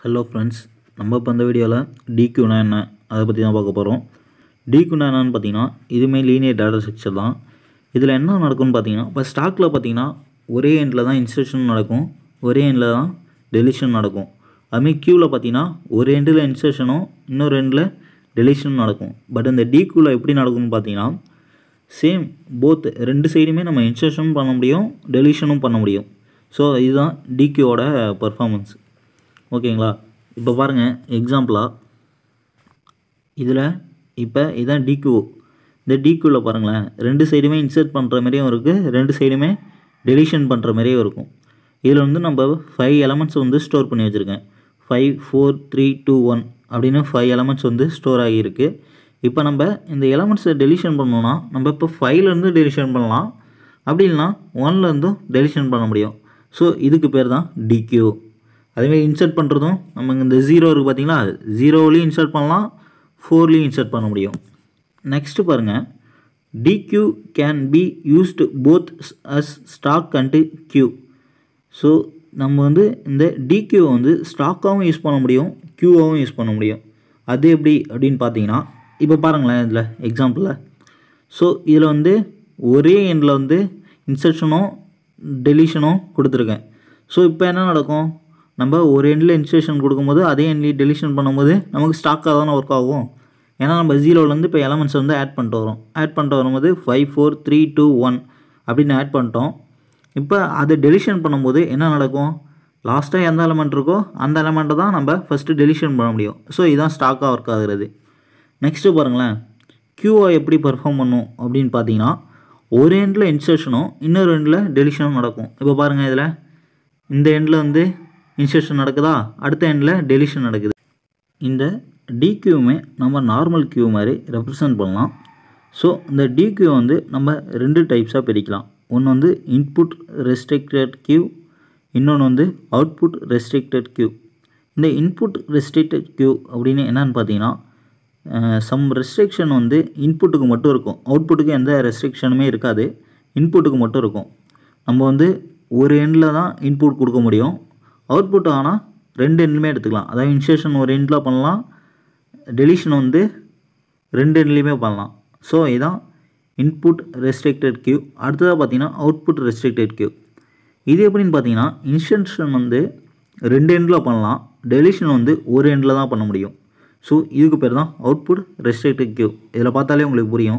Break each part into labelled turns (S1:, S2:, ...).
S1: hello friends நம்ம இப்போ இந்த வீடியோவில் டிக்யூனா என்ன அதை பற்றி தான் பார்க்க போகிறோம் டிக்யூனா என்னன்னு பார்த்தீங்கன்னா இதுவுமே லீனியர் டேட்டா ஸ்ட்ரக்சர் தான் இதில் என்ன நடக்கும்னு பார்த்தீங்கன்னா இப்போ ஸ்டாக்கில் பார்த்தீங்கன்னா ஒரே எண்டில் தான் இன்சர்ஷன் நடக்கும் ஒரே எண்டில் தான் டெலிஷன் நடக்கும் அதுமாரி க்யூவில் பார்த்தீங்கன்னா ஒரு எண்டில் இன்சர்ஷனும் இன்னொரு எண்டில் டெலிஷனும் நடக்கும் பட் இந்த டிக்யூவில் எப்படி நடக்கும்னு பார்த்தீங்கன்னா சேம் போத் ரெண்டு சைடுமே நம்ம இன்சர்ஷனும் பண்ண முடியும் டெலிஷனும் பண்ண முடியும் ஸோ இதுதான் டிக்யூவோட பர்ஃபார்மன்ஸ் ஓகேங்களா இப்போ பாருங்கள் எக்ஸாம்பிளாக இதில் இப்போ இதான் டிக்யூ இந்த டிக்யூவில் பாருங்களேன் ரெண்டு சைடுமே இன்சர்ட் பண்ணுற மாதிரியும் இருக்குது ரெண்டு சைடுமே டெலிஷன் பண்ணுற மாதிரியும் இருக்கும் இதில் வந்து நம்ம ஃபைவ் எலமெண்ட்ஸ் வந்து ஸ்டோர் பண்ணி வச்சுருக்கேன் five four three two one அப்படின்னு ஃபைவ் எலமெண்ட்ஸ் வந்து ஸ்டோர் ஆகியிருக்கு இப்போ நம்ம இந்த எலமெண்ட்ஸை டெலிஷன் பண்ணோன்னா நம்ம இப்போ ஃபைவ்லேருந்து டெலிஷன் பண்ணலாம் அப்படி இல்லைனா ஒன்லேருந்தும் டெலிஷன் பண்ண முடியும் ஸோ இதுக்கு பேர் தான் டிக்யூ அதேமாதிரி இன்சர்ட் பண்ணுறதும் நம்ம இந்த ஜீரோ இருக்குது பார்த்தீங்களா ஜீரோவிலையும் இன்சர்ட் பண்ணலாம் ஃபோர்லேயும் இன்சர்ட் பண்ண முடியும் நெக்ஸ்ட்டு பாருங்கள் DQ can be used both as stack and queue so நம்ம வந்து இந்த டிக்யூ வந்து ஸ்டாக்காகவும் யூஸ் பண்ண முடியும் க்யூவாகவும் யூஸ் பண்ண முடியும் அது எப்படி அப்படின்னு பார்த்தீங்கன்னா இப்போ பாருங்களேன் இதில் எக்ஸாம்பிளில் ஸோ இதில் வந்து ஒரே எண்டில் வந்து இன்சர்ஷனும் டெலிஷனும் கொடுத்துருக்கேன் ஸோ இப்போ என்ன நடக்கும் நம்ம ஒரு எண்டில் இன்சர்ஷன் கொடுக்கும்போது அதே எண்ட்லேயும் டெலிஷன் பண்ணும்போது நமக்கு ஸ்டாக்காக தானே ஒர்க் ஆகும் ஏன்னா நம்ம ஜீரோலேருந்து இப்போ எலமெண்ட்ஸ் வந்து ஆட் பண்ணிட்டு வரோம் ஆட் பண்ணிட்டு வரும்போது five four three two one அப்படின்னு ஆட் பண்ணிட்டோம் இப்போ அது டெலிஷன் பண்ணும்போது என்ன நடக்கும் லாஸ்ட்டாக எந்த எலமெண்ட் இருக்கோ அந்த எலமெண்ட்டை தான் நம்ம ஃபஸ்ட்டு டெலிஷன் பண்ண முடியும் ஸோ இதுதான் ஸ்டாக்காக ஒர்க் ஆகுறது நெக்ஸ்ட்டு பாருங்களேன் க்யூஓ எப்படி பெர்ஃபார்ம் பண்ணும் அப்படின்னு பார்த்தீங்கன்னா ஒரு எண்டில் இன்சர்ஷனும் இன்னொரு எண்டில் டெலிஷனும் நடக்கும் இப்போ பாருங்கள் இதில் இந்த எண்டில் வந்து இன்சர்ஷன் நடக்குதா அடுத்த எண்டில் டெலிஷன் நடக்குது இந்த டிக்யூவுமே நம்ம நார்மல் கியூ மாதிரி ரெப்ரசன்ட் பண்ணலாம் ஸோ இந்த டிக்யூ வந்து நம்ம ரெண்டு டைப்ஸாக பிரிக்கலாம் ஒன்று வந்து இன்புட் ரெஸ்ட்ரிக்டட் கியூ இன்னொன்று வந்து அவுட்புட் ரெஸ்ட்ரிக்டட் கியூ இந்த இன்புட் ரெஸ்ட்ரிக்டட் கியூ அப்படின்னு என்னன்னு பார்த்தீங்கன்னா சம் ரெஸ்ட்ரிக்ஷன் வந்து இன்புட்டுக்கு மட்டும் இருக்கும் அவுட்புட்டுக்கு எந்த ரெஸ்ட்ரிக்ஷனுமே இருக்காது இன்புட்டுக்கு மட்டும் இருக்கும் நம்ம வந்து ஒரு எண்டில் தான் இன்புட் கொடுக்க முடியும் அவுட்புட் ஆனால் ரெண்டு எண்ட்லையுமே எடுத்துக்கலாம் அதாவது இன்சர்ஷன் ஒரு எண்டில் பண்ணலாம் டெலிஷன் வந்து ரெண்டு எண்ட்லேயுமே பண்ணலாம் ஸோ இதான் இன்புட் ரெஸ்ட்ரிக்டட் கியூ அடுத்ததாக பார்த்தீங்கன்னா அவுட்புட் ரெஸ்ட்ரிக்டட் கியூ இது எப்படின்னு பார்த்தீங்கன்னா இன்சர்ஷன் வந்து ரெண்டு எண்டில் பண்ணலாம் டெலிஷன் வந்து ஒரு எண்டில் தான் பண்ண முடியும் ஸோ இதுக்கு பேர் தான் அவுட்புட் ரெஸ்ட்ரிக்டட் கியூ இதில் பார்த்தாலே உங்களுக்கு புரியும்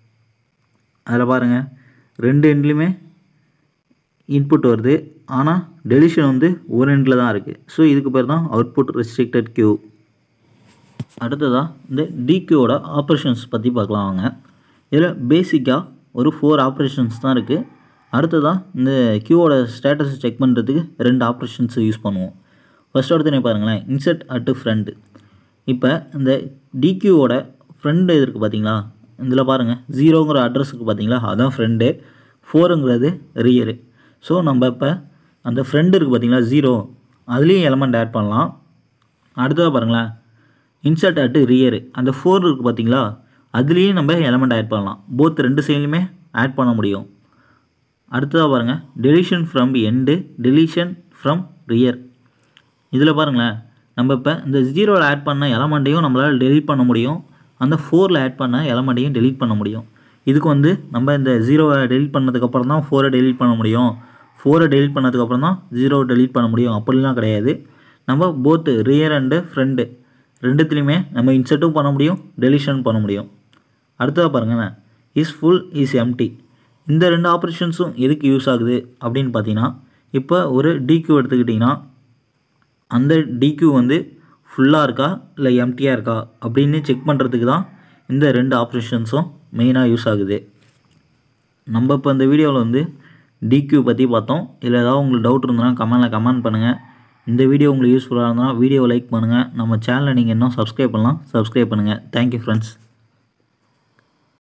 S1: அதில் பாருங்கள் ரெண்டு எண்ட்லேயுமே இன்புட் வருது ஆனால் டெலிஷன் வந்து ஒரு எண்டில் தான் இருக்குது ஸோ இதுக்கு பேர் தான் அவுட்புட் ரெஸ்ட்ரிக்டட் கியூ அடுத்ததாக இந்த டிக்யூவோட ஆப்ரேஷன்ஸ் பற்றி பார்க்கலாம் வாங்க இதில் பேசிக்காக ஒரு ஃபோர் ஆப்ரேஷன்ஸ் தான் இருக்குது அடுத்ததாக இந்த கியூவோட ஸ்டேட்டஸை செக் பண்ணுறதுக்கு ரெண்டு ஆப்ரேஷன்ஸ் யூஸ் பண்ணுவோம் ஃபஸ்ட் எடுத்து பாருங்களேன் இன்செர்ட் அட்டு ஃப்ரெண்டு இப்போ இந்த டிக்யூவோட ஃப்ரெண்டு இது இருக்குது பார்த்தீங்களா இதில் பாருங்கள் ஜீரோங்கிற அட்ரஸுக்கு பார்த்தீங்களா அதான் ஃப்ரெண்டு ஃபோருங்கிறது ரியரு ஸோ நம்ம இப்போ அந்த ஃப்ரெண்டு இருக்குது பார்த்தீங்களா ஜீரோ அதுலேயும் எலமெண்ட் ஆட் பண்ணலாம் அடுத்ததாக பாருங்களேன் இன்சர்ட் அட்டு ரியரு அந்த ஃபோர் இருக்குது பார்த்தீங்களா அதுலேயும் நம்ம எலமெண்ட் ஆட் பண்ணலாம் போத் ரெண்டு சைட்லையுமே ஆட் பண்ண முடியும் அடுத்ததாக பாருங்கள் deletion from end deletion from rear இதில் பாருங்களேன் நம்ம இப்போ இந்த ஜீரோவில் ஆட் பண்ண எலமெண்ட்டையும் நம்மளால் டெலீட் பண்ண முடியும் அந்த ஃபோரில் ஆட் பண்ண எலமெண்ட்டையும் டெலீட் பண்ண முடியும் இதுக்கு வந்து நம்ம இந்த ஜீரோவை டெலீட் பண்ணதுக்கப்புறம் தான் ஃபோரை டெலீட் பண்ண முடியும் ஃபோரை டெலீட் பண்ணதுக்கப்புறம் தான் ஜீரோவை டெலீட் பண்ண முடியும் அப்படிலாம் கிடையாது நம்ம போத்து ரியர் அண்டு ஃப்ரெண்டு ரெண்டுத்துலேயுமே நம்ம இன்சர்ட்டும் பண்ண முடியும் டெலிஷன் பண்ண முடியும் அடுத்ததாக பாருங்களேன் இஸ் ஃபுல் இஸ் எம்டி இந்த ரெண்டு ஆப்ரேஷன்ஸும் எதுக்கு யூஸ் ஆகுது அப்படின்னு பார்த்தீங்கன்னா இப்போ ஒரு டிக்யூ எடுத்துக்கிட்டிங்கன்னா அந்த டிக்யூ வந்து ஃபுல்லாக இருக்கா இல்லை எம்டியாக இருக்கா அப்படின்னு செக் பண்ணுறதுக்கு தான் இந்த ரெண்டு ஆப்ரேஷன்ஸும் மெயினாக யூஸ் ஆகுது நம்ம இப்போ இந்த வீடியோவில் வந்து டிக்யூ பற்றி பார்த்தோம் இதில் ஏதாவது உங்களுக்கு டவுட் இருந்ததுன்னா கமெண்டில் கமெண்ட் பண்ணுங்கள் இந்த வீடியோ உங்களுக்கு யூஸ்ஃபுல்லாக இருந்தால் வீடியோவை லைக் பண்ணுங்கள் நம்ம சேனலை நீங்கள் இன்னும் சப்ஸ்கிரைப் பண்ணலாம் சப்ஸ்கிரைப் பண்ணுங்கள் தேங்க்யூ ஃப்ரெண்ட்ஸ்